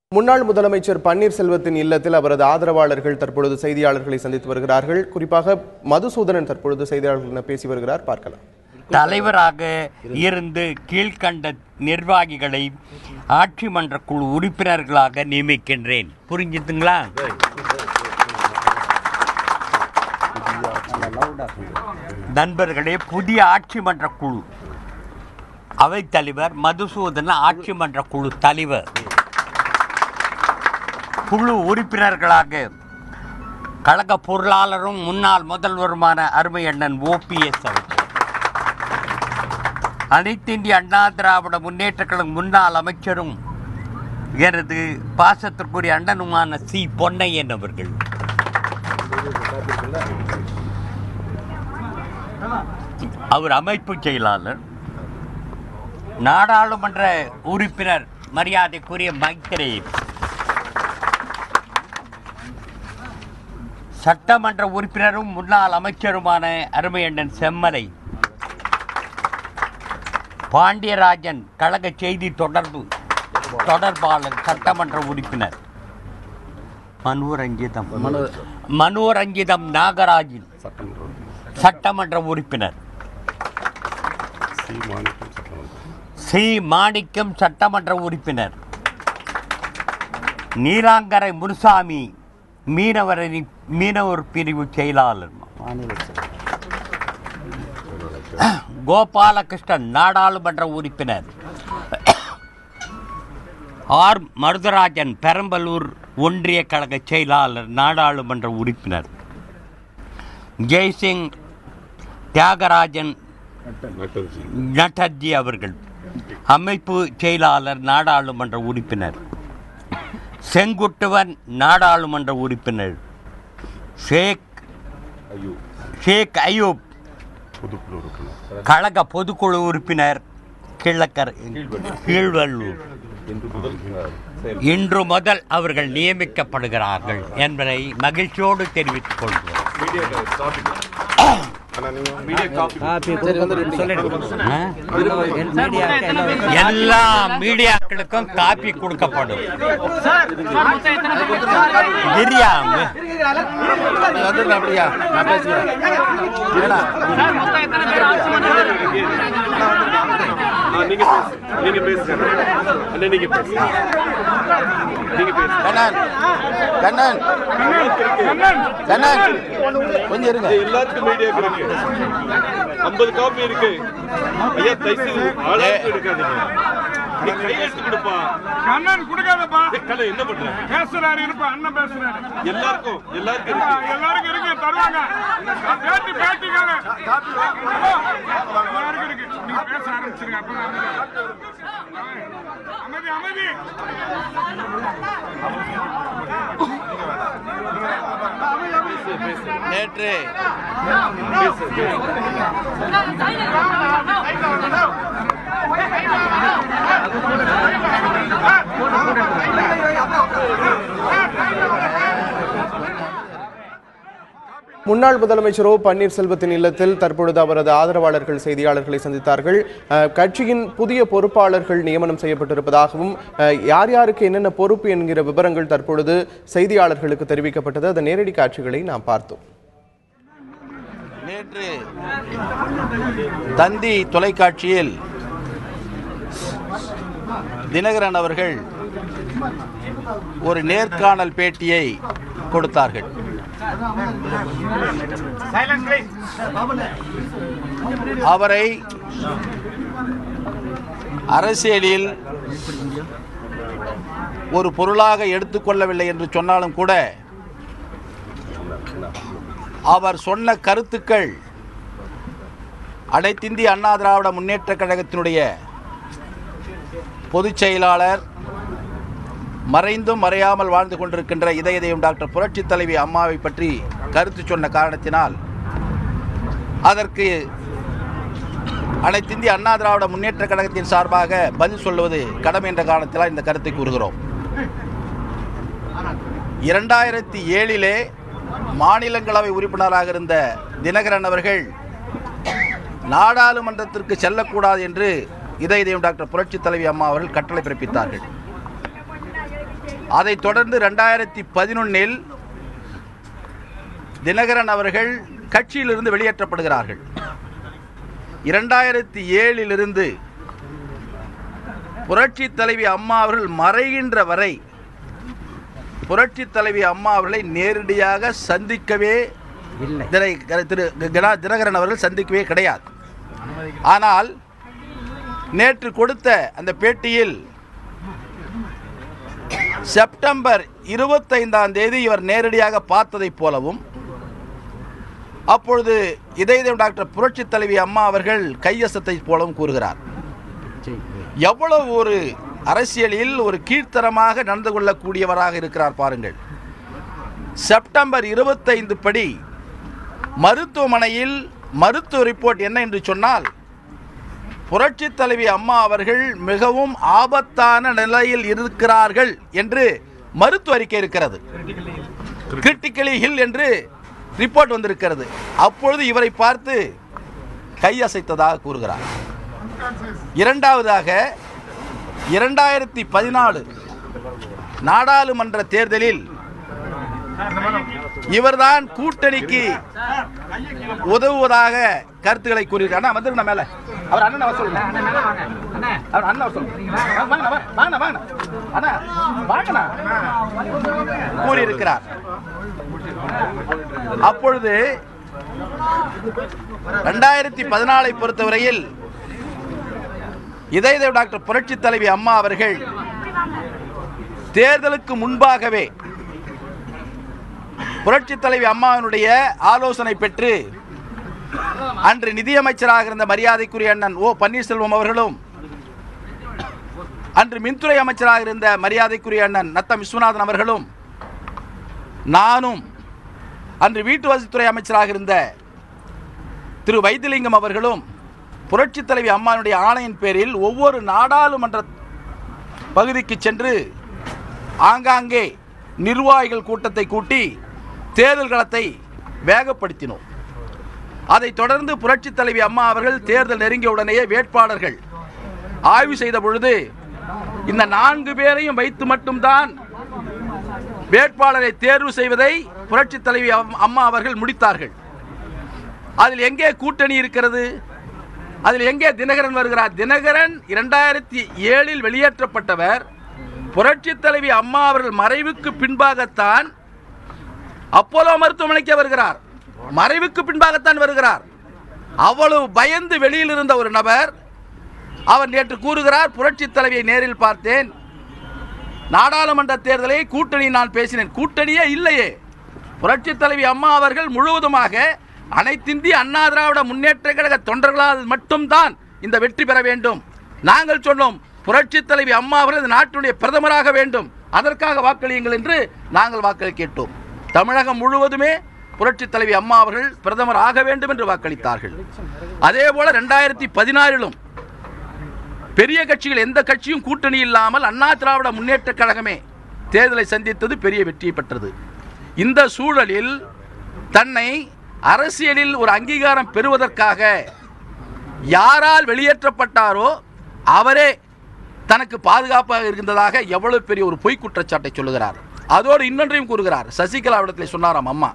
முன்னாள் முதலமைச்சர் பன்னீர்செல்வத்தின் இல்லத்தில் அவரது ஆதரவாளர்கள் தற்பொழுது செய்தியாளர்களை சந்தித்து வருகிறார்கள் குறிப்பாக மதுசூதனன் தற்பொழுது செய்தியாளர்களிடம் பேசி வருகிறார் பார்க்கலாம் தலைவராக இருந்து கீழ்கண்ட நிர்வாகிகளை ஆட்சி மன்ற குழு உறுப்பினர்களாக நியமிக்கின்றேன் புரிஞ்சுதுங்களா நண்பர்களே புதிய ஆட்சி மன்ற குழு அவைத்தலைவர் மதுசூதன ஆட்சி மன்ற குழு தலைவர் குழு உறுப்பினர்களாக கழக பொருளாளரும் முன்னாள் முதல்வருமான அருமை அண்ணன் ஓபிஎஸ் அவர்கள் அனைத்து இந்திய அண்ணா திராவிட முன்னேற்ற கழக முன்னாள் அமைச்சரும் எனது பாசத்திற்குரிய அண்ணனுமான சி பொன்னையன் அவர்கள் அவர் அமைப்பு செயலாளர் நாடாளுமன்ற உறுப்பினர் மரியாதைக்குரிய மைத்திரி சட்டமன்ற உறுப்பினரும் முன்னாள் அமைச்சருமான அருமையண்ணன் செம்மலை பாண்டியராஜன் கழக செய்தி தொடர்பு தொடர்பாளர் சட்டமன்ற உறுப்பினர் மனோரஞ்சிதம் மனோரஞ்சிதம் நாகராஜன் சட்டமன்ற உறுப்பினர் சி மாணிக்கம் சட்டமன்ற உறுப்பினர் நீலாங்கரை முனுசாமி மீனவரணி மீனவர் பிரிவு செயலாளர் கோபாலகிருஷ்ணன் நாடாளுமன்ற உறுப்பினர் ஆர் மருதராஜன் பெரம்பலூர் ஒன்றிய கழக செயலாளர் நாடாளுமன்ற உறுப்பினர் ஜெய்சிங் தியாகராஜன் நட்டர்ஜி அவர்கள் அமைப்பு செயலாளர் நாடாளுமன்ற உறுப்பினர் செங்குட்டுவன் நாடாளுமன்ற உறுப்பினர் ஷேக் ஷேக் அயூப் கழக பொதுக்குழு உறுப்பினர் கிழக்கர் கீழ்வள்ளூர் இன்று முதல் அவர்கள் நியமிக்கப்படுகிறார்கள் என்பதை மகிழ்ச்சியோடு தெரிவித்துக் கொள்கிறோம் ஆ? எல்லா மீடியாக்களுக்கும் காப்பி கொடுக்கப்படும் கிரியா அப்படியா நான் பேசுகிறேன் ஆ, நீங்க பேசு நீங்க பேசுங்க அண்ணா நீங்க பேசுங்க நீங்க பேசுங்க கண்ணன் கண்ணன் கண்ணன் கொஞ்சம் இருங்க இது எல்லாத்துக்கும் மீடியா இருக்கு ஐம்பது காப்பி இருக்கு ஐயா தைசு ஆளாக்கு எடுக்காதீங்க நீ கையெழுத்து கொடுப்பா கண்ணன் கொடுக்காதப்பா ஏய், கண்ணா என்ன பண்ற பேசுறாரு இருப்பா அண்ணன் பேசுறாரு எல்லாருக்கும் எல்லாருக்கும் ஆ, இருக்கு எல்லாருக்கும் இருக்கு தருவாங்க பேட்டி பேட்டிக்காக எல்லாருக்கும் இருக்கு நீங்க பேச ஆரம்பிச்சிருங்க அப்ப அமைதி அமைதி நேற்று முன்னாள் முதலமைச்சர் ஓ பன்னீர்செல்வத்தின் இல்லத்தில் தற்பொழுது அவரது ஆதரவாளர்கள் செய்தியாளர்களை சந்தித்தார்கள் அஹ், கட்சியின் புதிய பொறுப்பாளர்கள் நியமனம் செய்யப்பட்டிருப்பதாகவும் அஹ், யார் யாருக்கு என்னென்ன பொறுப்பு என்கிற விவரங்கள் தற்பொழுது செய்தியாளர்களுக்கு தெரிவிக்கப்பட்டது அதன் நேரடி காட்சிகளை நாம் பார்த்தோம் நேற்று தந்தி தொலைக்காட்சியில் தினகரன் அவர்கள் ஒரு நேர்காணல் பேட்டியை கொடுத்தார்கள் அவரை அரசியலில் ஒரு பொருளாக எடுத்துக்கொள்ளவில்லை என்று சொன்னாலும் கூட அவர் சொன்ன கருத்துக்கள் அனைத்திந்திய அண்ணா திராவிட முன்னேற்ற கழகத்தினுடைய பொதுச் செயலாளர் மறைந்தும் மறையாமல் வாழ்ந்து கொண்டிருக்கின்ற இதயதயம் டாக்டர் புரட்சி தலைவி அம்மாவை பற்றி கருத்து சொன்ன காரணத்தினால் அதற்கு அனைத்திந்திய அண்ணா திராவிட முன்னேற்ற கழகத்தின் சார்பாக பதில் சொல்லுவது கடமை என்ற காரணத்தினால் இந்த கருத்தை கூறுகிறோம் இரண்டாயிரத்தி ஏழிலே மாநிலங்களவை உறுப்பினராக இருந்த தினகரன் அவர்கள் நாடாளுமன்றத்திற்கு செல்லக்கூடாது என்று இதய தெய்வம் டாக்டர் புரட்சி தலைவி அம்மா அவர்கள் கட்டளை பிறப்பித்தார்கள் அதைத் தொடர்ந்து ரெண்டாயிரத்தி பதினொன்னில் தினகரன் அவர்கள் கட்சியிலிருந்து வெளியேற்றப்படுகிறார்கள் இரண்டாயிரத்தி ஏழிலிருந்து புரட்சி தலைவி அம்மா அவர்கள் மறைகின்ற வரை புரட்சி தலைவி அம்மா அவர்களை நேரடியாக சந்திக்கவே தினை- திரு கணா- தினகரன் அவர்கள் சந்திக்கவே கிடையாது ஆனால் நேற்று கொடுத்த அந்த பேட்டியில் செப்டம்பர் இருபத்தைந்தாம் தேதி இவர் நேரடியாக பார்த்ததைப் போலவும் அப்பொழுது இதயம் டாக்டர் புரட்சி தலைவி அம்மா அவர்கள் கையசத்தை போலவும் கூறுகிறார் எவ்வளவு ஒரு அரசியலில் ஒரு கீழ்த்தரமாக நடந்து கொள்ளக்கூடியவராக இருக்கிறார் பாருங்கள் செப்டம்பர் இருபத்தைந்து படி மருத்துவமனையில் மருத்துவ ரிப்போர்ட் என்ன என்று சொன்னால் புரட்சி தலைவி அம்மா அவர்கள் மிகவும் ஆபத்தான நிலையில் இருக்கிறார்கள் என்று மருத்துவ அறிக்கை இருக்கிறது கிரிட்டிக்கலி ஹில் என்று ரிப்போர்ட் வந்திருக்கிறது அப்பொழுது இவரை பார்த்து கையசைத்ததாக கூறுகிறார் இரண்டாவதாக இரண்டாயிரத்தி பதினாலு நாடாளுமன்ற தேர்தலில் இவர்தான் கூட்டணிக்கு உதவுவதாக கருத்துக்களை கூறியிருக்கார் அண்ணா வந்துருங்க மேல அவர் அண்ணன் வர சொல்லுங்க அவர் அண்ணன் வர சொல்லுங்க வாங்க வாங்க வாங்க அண்ணா வாங்கண்ணா கூறியிருக்கிறார் அப்பொழுது ரெண்டாயிரத்தி பதினாலை பொறுத்தவரையில் இதய டாக்டர் புரட்சி தலைவி அம்மா அவர்கள் தேர்தலுக்கு முன்பாகவே புரட்சி தலைவி அம்மாவினுடைய ஆலோசனை பெற்று அன்று நிதியமைச்சராக இருந்த மரியாதைக்குரிய அண்ணன் ஓ பன்னீர்செல்வம் அவர்களும் அன்று மின்துறை அமைச்சராக இருந்த மரியாதைக்குரிய அண்ணன் நத்தம் விஸ்வநாதன் அவர்களும் நானும் அன்று வீட்டு வசதித்துறை அமைச்சராக இருந்த திரு வைத்திலிங்கம் அவர்களும் புரட்சி தலைவி அம்மானுடைய ஆணையின் பேரில் ஒவ்வொரு நாடாளுமன்ற பகுதிக்கு சென்று ஆங்காங்கே நிர்வாகிகள் கூட்டத்தை கூட்டி தேர்தல் களத்தை வேகப்படுத்தினோம் அதைத் தொடர்ந்து புரட்சி தலைவி அம்மா அவர்கள் தேர்தல் நெருங்கிய உடனேயே வேட்பாளர்கள் ஆய்வு செய்த பொழுது இந்த நான்கு பேரையும் வைத்து மட்டும்தான் வேட்பாளரை தேர்வு செய்வதை புரட்சி தலைவி அம்- அம்மா அவர்கள் முடித்தார்கள் அதில் எங்கே கூட்டணி இருக்கிறது அதில் எங்கே தினகரன் வருகிறார் தினகரன் இரண்டாயிரத்தி ஏழில் வெளியேற்றப்பட்டவர் புரட்சி தலைவி அம்மா அவர்கள் மறைவுக்கு பின்பாகத்தான் அப்போலோ மருத்துவமனைக்கு வருகிறார் மறைவுக்கு பின்பாகத்தான் வருகிறார் அவ்வளவு பயந்து வெளியில் இருந்த ஒரு நபர் அவர் நேற்று கூறுகிறார் புரட்சி தலைவியை நேரில் பார்த்தேன் நாடாளுமன்ற தேர்தலை கூட்டணி நான் பேசினேன் கூட்டணியே இல்லையே புரட்சி தலைவி அம்மா அவர்கள் முழுவதுமாக அனைத்திந்திய அண்ணா திராவிட முன்னேற்ற கழக தொண்டர்களால் மட்டும்தான் இந்த வெற்றி பெற வேண்டும் நாங்கள் சொன்னோம் புரட்சி தலைவி அம்மா அவர்கள் இந்த நாட்டினுடைய பிரதமராக வேண்டும் அதற்காக வாக்களியுங்கள் என்று நாங்கள் வாக்களி கேட்டோம் தமிழகம் முழுவதுமே புரட்சி தலைவி அம்மா அவர்கள் பிரதமர் ஆக வேண்டும் என்று வாக்களித்தார்கள் அதே போல ரெண்டாயிரத்தி பதினாறிலும் பெரிய கட்சிகள் எந்த கட்சியும் கூட்டணி இல்லாமல் அண்ணா திராவிட முன்னேற்ற கழகமே தேர்தலை சந்தித்தது பெரிய வெற்றியை பெற்றது இந்த சூழலில் தன்னை அரசியலில் ஒரு அங்கீகாரம் பெறுவதற்காக யாரால் வெளியேற்றப்பட்டாரோ அவரே தனக்கு பாதுகாப்பாக இருந்ததாக எவ்வளவு பெரிய ஒரு பொய் குற்றச்சாட்டை சொல்லுகிறார் அதோடு இன்னொன்றையும் கூறுகிறார் சசிகலாவிடத்தில் சொன்னாராம் அம்மா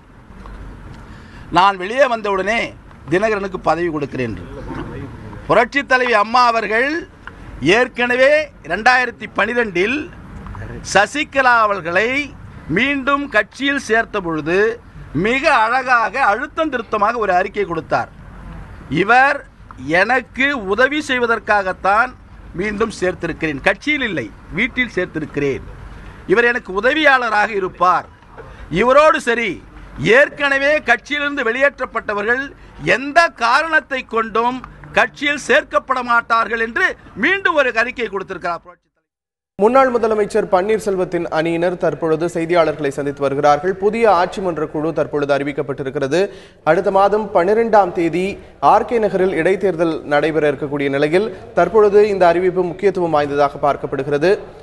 நான் வெளியே வந்தவுடனே தினகரனுக்கு பதவி கொடுக்கிறேன் என்று புரட்சி தலைவி அம்மா அவர்கள் ஏற்கனவே ரெண்டாயிரத்தி பனிரெண்டில் சசிகலா அவர்களை மீண்டும் கட்சியில் சேர்த்த பொழுது மிக அழகாக அழுத்தம் திருத்தமாக ஒரு அறிக்கை கொடுத்தார் இவர் எனக்கு உதவி செய்வதற்காகத்தான் மீண்டும் சேர்த்திருக்கிறேன் கட்சியில் இல்லை வீட்டில் சேர்த்திருக்கிறேன் இவர் எனக்கு உதவியாளராக இருப்பார் இவரோடு சரி ஏற்கனவே கட்சியிலிருந்து வெளியேற்றப்பட்டவர்கள் எந்த காரணத்தை கொண்டும் கட்சியில் சேர்க்கப்பட மாட்டார்கள் என்று மீண்டும் ஒரு அறிக்கை கொடுத்திருக்கிறார் புரட்சித் தலைவர். முன்னாள் முதலமைச்சர் பன்னீர்செல்வத்தின் அணியினர் தற்பொழுது செய்தியாளர்களை சந்தித்து வருகிறார்கள் புதிய ஆட்சி மன்ற குழு தற்பொழுது அறிவிக்கப்பட்டிருக்கிறது அடுத்த மாதம் பன்னிரெண்டாம் தேதி ஆர்கே நகரில் இடைத்தேர்தல் நடைபெற இருக்கக்கூடிய நிலையில் தற்பொழுது இந்த அறிவிப்பு முக்கியத்துவம் வாய்ந்ததாக பார்க்கப்படுகிறது